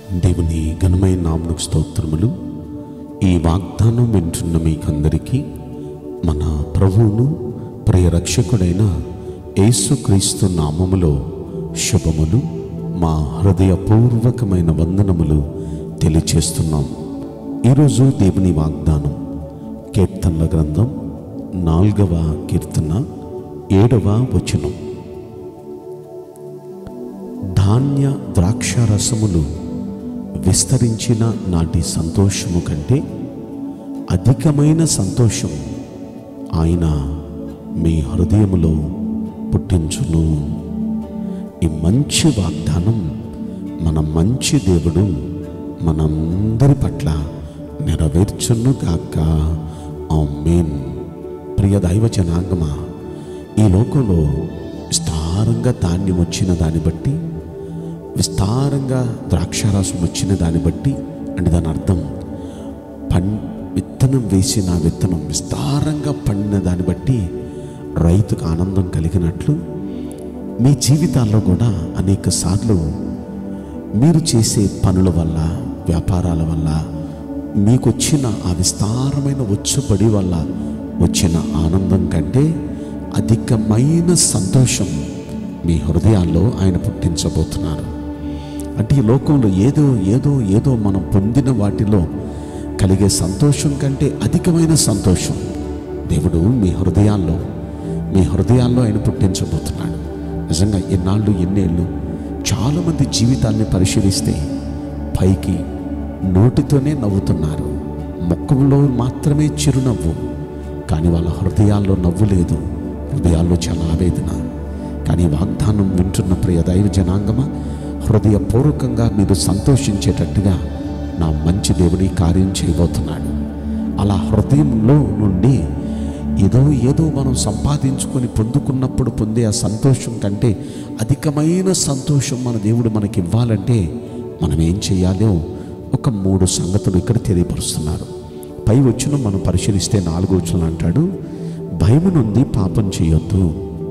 దేవుని ఘనమైన నామకు స్తోత్రములు ఈ వాగ్దానం వింటున్న మీకందరికీ మన ప్రభువును ప్రియ రక్షకుడైన యేసుక్రీస్తు నామములో శుభములు మా హృదయపూర్వకమైన వందనములు తెలియచేస్తున్నాం ఈరోజు దేవుని వాగ్దానం కీర్తనల గ్రంథం నాలుగవ కీర్తన ఏడవ వచనం ధాన్య ద్రాక్షారసములు విస్తరించిన నాటి సంతోషము కంటే అధికమైన సంతోషం ఆయన మీ హృదయములో పుట్టించును ఈ మంచి వాగ్దానం మన మంచి దేవుడు మనందరి పట్ల నెరవేర్చును గాక ఆమేన్ ప్రియ దైవ జనాంగమా ఈ లోకంలో విస్తారంగా ధాన్యం వచ్చిన దాన్ని బట్టి విస్తారంగా ద్రాక్షారసం వచ్చిన దాన్ని బట్టి అంటే దాని అర్థం పం విత్తనం వేసిన ఆ విత్తనం విస్తారంగా పండిన దాన్ని బట్టి రైతుకు ఆనందం కలిగినట్లు మీ జీవితాల్లో కూడా అనేక సార్లు మీరు చేసే పనుల వల్ల వ్యాపారాల వల్ల మీకు వచ్చిన ఆ విస్తారమైన వచ్చుబడి వల్ల వచ్చిన ఆనందం కంటే అధికమైన సంతోషం మీ హృదయాల్లో ఆయన పుట్టించబోతున్నారు అంటే ఈ లోకంలో ఏదో ఏదో ఏదో మనం పొందిన వాటిలో కలిగే సంతోషం కంటే అధికమైన సంతోషం దేవుడు మీ హృదయాల్లో మీ హృదయాల్లో ఆయన పుట్టించబోతున్నాడు నిజంగా ఎన్నాళ్ళు ఎన్నేళ్ళు చాలామంది జీవితాల్ని పరిశీలిస్తే పైకి నోటితోనే నవ్వుతున్నారు ముఖంలో మాత్రమే చిరునవ్వు కానీ వాళ్ళ హృదయాల్లో నవ్వు లేదు హృదయాల్లో చాలా ఆవేదన కానీ వాగ్దానం వింటున్న ప్రియ దైవ జనాంగమా హృదయపూర్వకంగా మీరు సంతోషించేటట్టుగా నా మంచి దేవుడి కార్యం చేయబోతున్నాడు అలా హృదయంలో నుండి ఏదో ఏదో మనం సంపాదించుకొని పొందుకున్నప్పుడు పొందే ఆ సంతోషం కంటే అధికమైన సంతోషం మన దేవుడు మనకి ఇవ్వాలంటే మనం ఏం చేయాలో ఒక మూడు సంగతులు ఇక్కడ తెలియపరుస్తున్నారు పై వచ్చిన మనం పరిశీలిస్తే నాలుగో వచ్చిన అంటాడు భయం నుండి పాపం చేయొద్దు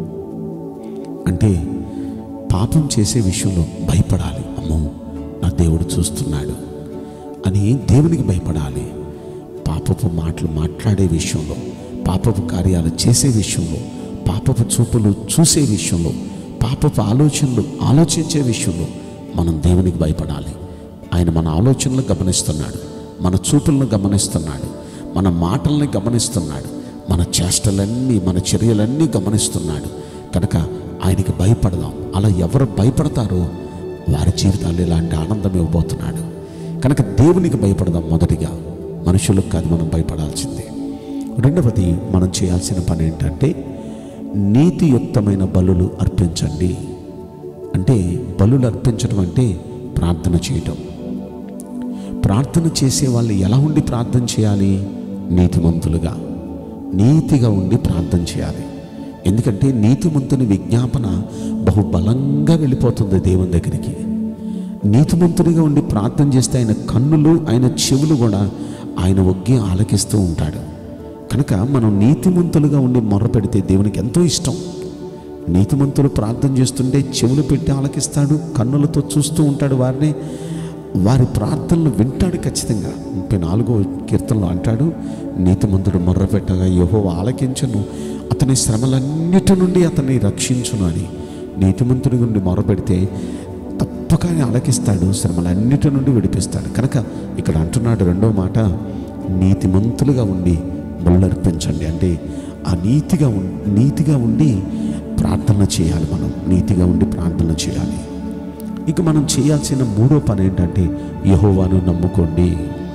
అంటే పాపం చేసే విషయంలో భయపడాలి అమ్మో నా దేవుడు చూస్తున్నాడు అని దేవునికి భయపడాలి పాపపు మాటలు మాట్లాడే విషయంలో పాపపు కార్యాలు చేసే విషయంలో పాపపు చూపులు చూసే విషయంలో పాపపు ఆలోచనలు ఆలోచించే విషయంలో మనం దేవునికి భయపడాలి ఆయన మన ఆలోచనలు గమనిస్తున్నాడు మన చూపులను గమనిస్తున్నాడు మన మాటల్ని గమనిస్తున్నాడు మన చేష్టలన్నీ మన చర్యలన్నీ గమనిస్తున్నాడు కనుక ఆయనకి భయపడదాం అలా ఎవరు భయపడతారో వారి జీవితాల్లో ఇలాంటి ఆనందం ఇవ్వబోతున్నాడు కనుక దేవునికి భయపడదాం మొదటిగా మనుషులకు కాదు మనం భయపడాల్సిందే రెండవది మనం చేయాల్సిన పని ఏంటంటే నీతియుక్తమైన బలులు అర్పించండి అంటే బలులు అర్పించడం అంటే ప్రార్థన చేయటం ప్రార్థన చేసే వాళ్ళు ఎలా ఉండి ప్రార్థన చేయాలి నీతిమంతులుగా నీతిగా ఉండి ప్రార్థన చేయాలి ఎందుకంటే నీతిమంతుని విజ్ఞాపన బహుబలంగా వెళ్ళిపోతుంది దేవుని దగ్గరికి నీతిమంతునిగా ఉండి ప్రార్థన చేస్తే ఆయన కన్నులు ఆయన చెవులు కూడా ఆయన ఒగ్గి ఆలకిస్తూ ఉంటాడు కనుక మనం నీతిమంతులుగా ఉండి మొర్ర పెడితే దేవునికి ఎంతో ఇష్టం నీతిమంతులు ప్రార్థన చేస్తుంటే చెవులు పెట్టి ఆలకిస్తాడు కన్నులతో చూస్తూ ఉంటాడు వారిని వారి ప్రార్థనలు వింటాడు ఖచ్చితంగా ముప్పై నాలుగో కీర్తనలో అంటాడు నీతిమంతుడు మొర్ర పెట్టగా యహో ఆలకించను అతని శ్రమలన్నిటి నుండి అతన్ని రక్షించును అని నీతిమంతుడి నుండి మొర్ర పెడితే తప్పక ఆయన ఆలకిస్తాడు శ్రమలన్నిటి నుండి విడిపిస్తాడు కనుక ఇక్కడ అంటున్నాడు రెండో మాట నీతిమంతులుగా ఉండి బళ్ళర్పించండి అంటే ఆ నీతిగా ఉం- నీతిగా ఉండి ప్రార్థన చేయాలి మనం నీతిగా ఉండి ప్రార్థన చేయాలి ఇక మనం చేయాల్సిన మూడో పని ఏంటంటే యహోవాను నమ్ముకోండి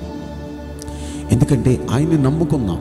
ఎందుకంటే ఆయన్ని నమ్ముకుందాం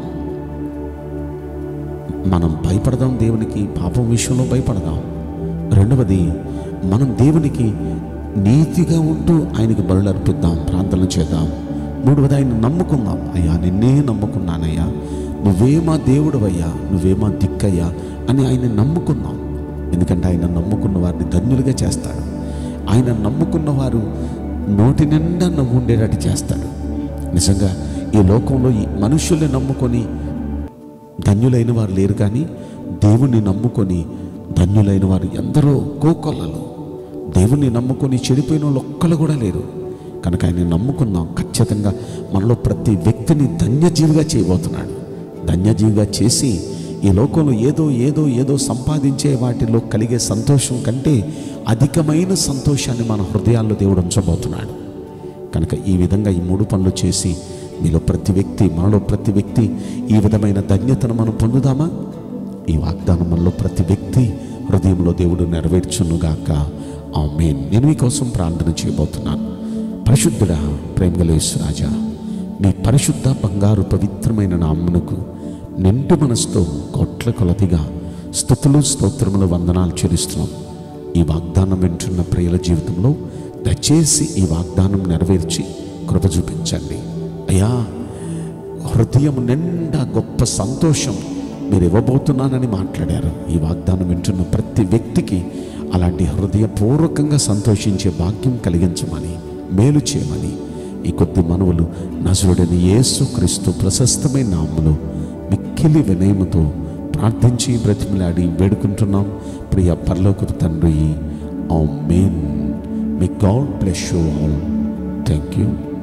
మనం భయపడదాం దేవునికి పాపం విషయంలో భయపడదాం రెండవది మనం దేవునికి నీతిగా ఉంటూ ఆయనకి బలులు అర్పిద్దాం ప్రార్థన చేద్దాం మూడవది ఆయన నమ్ముకుందాం అయ్యా నిన్నే నమ్ముకున్నానయ్యా నువ్వే మా దేవుడవయ్యా నువ్వే మా దిక్కయ్యా అని ఆయన నమ్ముకుందాం ఎందుకంటే ఆయన నమ్ముకున్న వారిని ధన్యులుగా చేస్తాడు ఆయన నమ్ముకున్న వారు నోటి నిండా నవ్వు ఉండేటట్టు చేస్తాడు నిజంగా ఈ లోకంలో ఈ మనుషుల్ని నమ్ముకొని ధన్యులైన వారు లేరు కానీ దేవుణ్ణి నమ్ముకొని ధన్యులైన వారు ఎందరో కోకొల్లలు దేవుణ్ణి నమ్ముకొని చెడిపోయిన వాళ్ళు ఒక్కళ్ళు కూడా లేరు కనుక ఆయన నమ్ముకుందాం ఖచ్చితంగా మనలో ప్రతి వ్యక్తిని ధన్యజీవిగా చేయబోతున్నాడు ధన్యజీవిగా చేసి ఈ లోకంలో ఏదో ఏదో ఏదో సంపాదించే వాటిలో కలిగే సంతోషం కంటే అధికమైన సంతోషాన్ని మన హృదయాల్లో దేవుడు ఉంచబోతున్నాడు కనుక ఈ విధంగా ఈ మూడు పనులు చేసి మీలో ప్రతి వ్యక్తి మనలో ప్రతి వ్యక్తి ఈ విధమైన ధన్యతను మనం పొందుదామా ఈ వాగ్దానం మనలో ప్రతి వ్యక్తి హృదయంలో దేవుడు నెరవేర్చునుగాక ఆ మెయిన్ నేను మీకోసం ప్రార్థన చేయబోతున్నాను పరిశుద్ధుడా ప్రేమగలేసు రాజా మీ పరిశుద్ధ బంగారు పవిత్రమైన నామ్మునకు నిండు మనసుతో కోట్ల కొలదిగా స్థుతులు స్తోత్రములు వందనాలు చెల్లిస్తున్నాం ఈ వాగ్దానం వింటున్న ప్రియుల జీవితంలో దయచేసి ఈ వాగ్దానం నెరవేర్చి కృప చూపించండి అయ్యా హృదయం నిండా గొప్ప సంతోషం మీరు ఇవ్వబోతున్నానని మాట్లాడారు ఈ వాగ్దానం వింటున్న ప్రతి వ్యక్తికి అలాంటి హృదయపూర్వకంగా సంతోషించే భాగ్యం కలిగించమని మేలు చేయమని ఈ కొద్ది మనవులు నజరుడని యేసు క్రీస్తు ప్రశస్తమైన నామములో మిక్కిలి వినయముతో ప్రార్థించి బ్రతిమలాడి వేడుకుంటున్నాం ప్రియ పరలోకపు తండ్రి ఆ మెయిన్ మీ God bless you all thank you